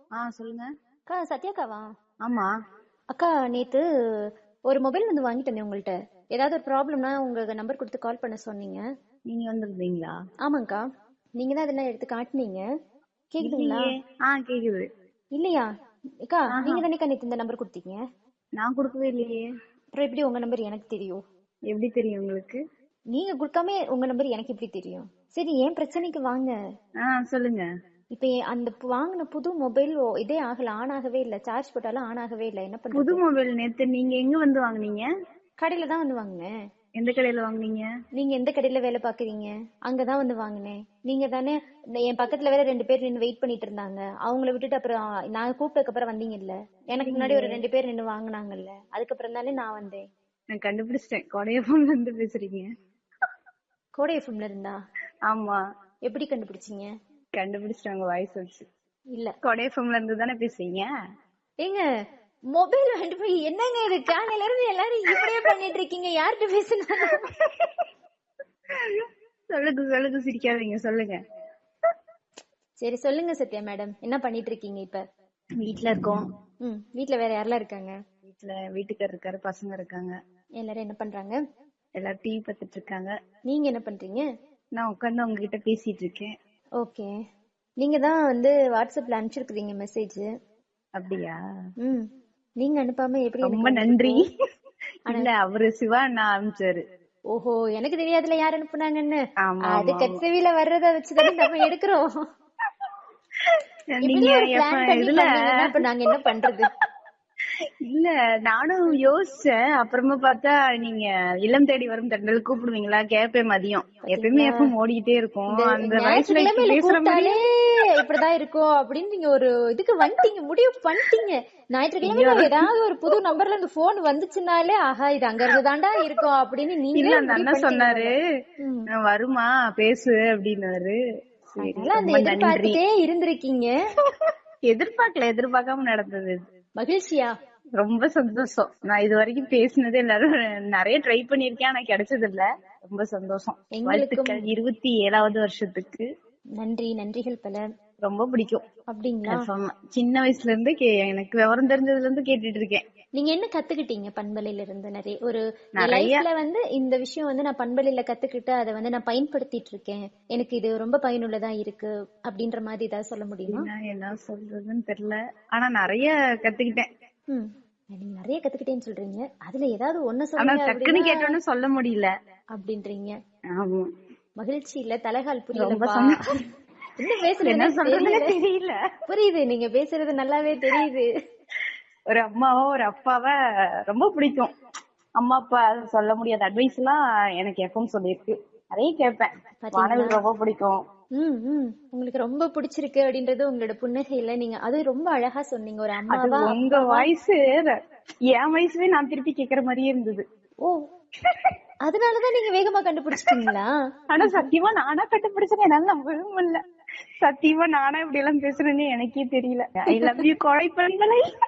ஆ சொல்லுங்க அக்கா சத்யாக்காவா ஆமா அக்கா நேத்து ஒரு மொபைல் வந்து வாங்கிட்டு வந்தேன் உங்கள்ட்ட ஏதாவது ஒரு ப்ராப்ளம்னா உங்க நம்பர் கொடுத்து கால் பண்ண சொன்னீங்க நீங்க வந்திருந்தீங்களா ஆமாங்கக்கா நீங்க தான் அதெல்லாம் எடுத்து காட்டுனீங்க கேக்குதுங்களா இல்லையே. ஆ கேக்குது இல்லையா அக்கா நீங்க தானேக்கா நேத்து இந்த நம்பர் கொடுத்தீங்க நான் கொடுக்கவே இல்லையே அப்புறம் எப்படி உங்க நம்பர் எனக்கு தெரியும் எப்படி தெரியும் உங்களுக்கு நீங்க கொடுக்காம உங்க நம்பர் எனக்கு எப்படி தெரியும் சரி ஏன் பிரச்சனைக்கு வாங்க ஆ சொல்லுங்க இப்ப ஏன் அந்த பு- வாங்கின புது மொபைல் இதே ஆகல ஆன் ஆகவே இல்ல சார்ஜ் போட்டாலும் ஆன் ஆகவே இல்ல என்ன புது பண்றது மொபைல் நேத்து நீங்க எங்க வந்து வாங்குனீங்க கடையில தான் வந்து வாங்கினேன் எந்த கடையில வாங்குனீங்க நீங்க எந்த கடையில வேலை பாக்குறீங்க அங்கதான் வந்து வாங்கினேன் நீங்க தானே இந்த என் பக்கத்துல வேற ரெண்டு பேர் நின்னு வெயிட் பண்ணிட்டு இருந்தாங்க அவங்கள விட்டுட்டு அப்புறம் நான் கூப்பிட்டதுக்கு அப்புறம் வந்தீங்கல்ல எனக்கு முன்னாடி ஒரு ரெண்டு பேர் நின்னு வாங்குனாங்கல்ல அதுக்கப்புறம் தானே நான் வந்தேன் நான் கண்டுபிடிச்சிட்டேன் கொடையப்பம்ல இருந்து பேசுறீங்க கோடை எஃப்எம்ல இருந்தா ஆமா எப்படி கண்டுபிடிச்சீங்க கண்டுபிடிச்சிட்டேன் உங்க வாய்ஸ் வச்சு இல்ல கொடையப்பம்ல இருந்து தானே பேசுறீங்க ஏங்க மொபைல் வாங்கிட்டு போய் என்னங்க இது காலையில இருந்து எல்லாரும் இப்படியே பண்ணிட்டு இருக்கீங்க யார்கிட்ட பேசுனா சொல்லுங்க சொல்லுங்க சிரிக்காதீங்க சொல்லுங்க சரி சொல்லுங்க சத்யா மேடம் என்ன பண்ணிட்டு இருக்கீங்க இப்ப வீட்ல இருக்கோம் ம் வீட்ல வேற யாரெல்லாம் இருக்காங்க வீட்ல வீட்டுக்காரர் இருக்காரு பசங்க இருக்காங்க எல்லாரும் என்ன பண்றாங்க எல்லாரும் டிவி பார்த்துட்டு இருக்காங்க நீங்க என்ன பண்றீங்க நான் உட்கார்ந்து உங்ககிட்ட பேசிட்டு இருக்கேன் ஓகே நீங்க தான் வந்து வாட்ஸ்அப்ல அனுப்பிச்சிருக்கீங்க மெசேஜ் அப்படியா ம் நீங்க அனுப்பாம எப்படி எனக்கு ரொம்ப நன்றி இல்ல அவரு சிவா நான் அனுப்பிச்சாரு ஓஹோ எனக்கு தெரியாதுல யார் அனுப்புனாங்கன்னு ஆமா, அது கச்சவில வர்றத வச்சுதானே நம்ம எடுக்கிறோம் நீங்க இப்படி ஒரு எப்ப பிளான் பண்ணி இதுல பண்ணீங்கன்னா இப்ப நாங்க என்ன பண்றது இல்ல நானும் யோசிச்சேன் அப்புறமா பார்த்தா நீங்க இல்லம் தேடி வரும் தண்டல் கூப்பிடுவீங்களா கேப்பேன் மதியம் எப்பயுமே எப்ப ஓடிக்கிட்டே இருக்கும் அந்த வயசுல இப்ப ஞாயிற்றுக்கிழமையில பேசுற மாதிரி கூப்பிட்டாலே இப்படிதான் இருக்கும் அப்படின்னு நீங்க ஒரு இதுக்கு வந்துட்டீங்க முடிவு பண்ணிட்டீங்க ஞாயிற்றுக்கிழமை ஏதாவது ஒரு புது நம்பர்ல இருந்து போன் வந்துச்சுனாலே ஆஹா இது அங்க இருந்து தாண்டா இருக்கும் அப்படின்னு இல்ல நீங்களே அந்த முடிவு அண்ணன் சொன்னாரு பண்ணிட்டீங்க. ம். "நான் வருமா பேசு அப்படின்னாரு சரி அதனால அந்த ரொம்ப நன்றி எதிர்பார்த்துட்டே இருந்திருக்கீங்க எதிர்பார்க்கல எதிர்பார்க்காம நடந்தது இது. மகிழ்ச்சியா ரொம்ப சந்தோஷம் நான் இது வரைக்கும் பேசினது எல்லாரும் நிறைய ட்ரை பண்ணிருக்கேன் ஆனா கிடைச்சது இல்ல ரொம்ப சந்தோஷம் எங்களுக்கும் வாழ்த்துக்கள் இருபத்தி ஏழாவது வருஷத்துக்கு நன்றி நன்றிகள் பல ரொம்ப பிடிக்கும் அப்படிங்களா ஆமா. சின்ன வயசுல இருந்து கே- எனக்கு விவரம் தெரிஞ்சதுல இருந்து கேட்டுட்டு இருக்கேன் நீங்க என்ன கத்துக்கிட்டீங்க பண்பலையில இருந்து நிறைய ஒரு நிறைய. லைஃப்ல வந்து இந்த விஷயம் வந்து நான் பண்பலையில கத்துக்கிட்டு அதை வந்து நான் பயன்படுத்திட்டு இருக்கேன் எனக்கு இது ரொம்ப பயனுள்ளதா இருக்கு அப்படின்ற மாதிரி ஏதாவது சொல்ல முடியுமா என்ன என்ன சொல்றதுன்னு தெரியல ஆனா நிறைய கத்துக்கிட்டேன் ம் நீங்க நிறைய கத்துக்கிட்டேன்னு சொல்றீங்க அதுல ஏதாவது ஒண்ணு ஆனா சொல்லுங்க டக்குன்னு அப்படின்னா கேட்டோன்னு சொல்ல முடியல அப்படின்றீங்க ஆமா மகிழ்ச்சி இல்ல தலைகால் ரொம்ப புரியலப்பா சந்தோஷம். என்ன என்ன பேசுறதுன்னு சொல்றதுன்னு தெரியல தெரியல புரியுது நீங்க பேசுறது நல்லாவே தெரியுது ஒரு அம்மாவோ ஒரு அப்பாவ ரொம்ப பிடிக்கும் அம்மா அப்பா சொல்ல முடியாத அட்வைஸ் எல்லாம் எனக்கு எப்பவும் சொல்லியிருக்கு அதையும் கேட்பேன் பாத்தீங்களா? மாணவி ரொம்ப பிடிக்கும் ம் ம் உங்களுக்கு ரொம்ப பிடிச்சிருக்கு அப்படின்றது உங்களோட புன்னகையில நீங்க அது ரொம்ப அழகா சொன்னீங்க ஒரு அது அம்மாவா உங்க வாய்ஸ் என் வயசுவே நான் திருப்பி கேக்குற மாதிரியே இருந்தது ஓ அதனாலதான் நீங்க வேகமா கண்டுபிடிச்சிட்டீங்களா ஆனா சத்தியமா நானா கண்டுபிடிச்சேன் என்னால நம்பவே முடியல சத்தியமா நானா இப்படி எல்லாம் பேசுறேன்னு எனக்கே தெரியல ஐ லவ் யூ கொலை பண்ணலை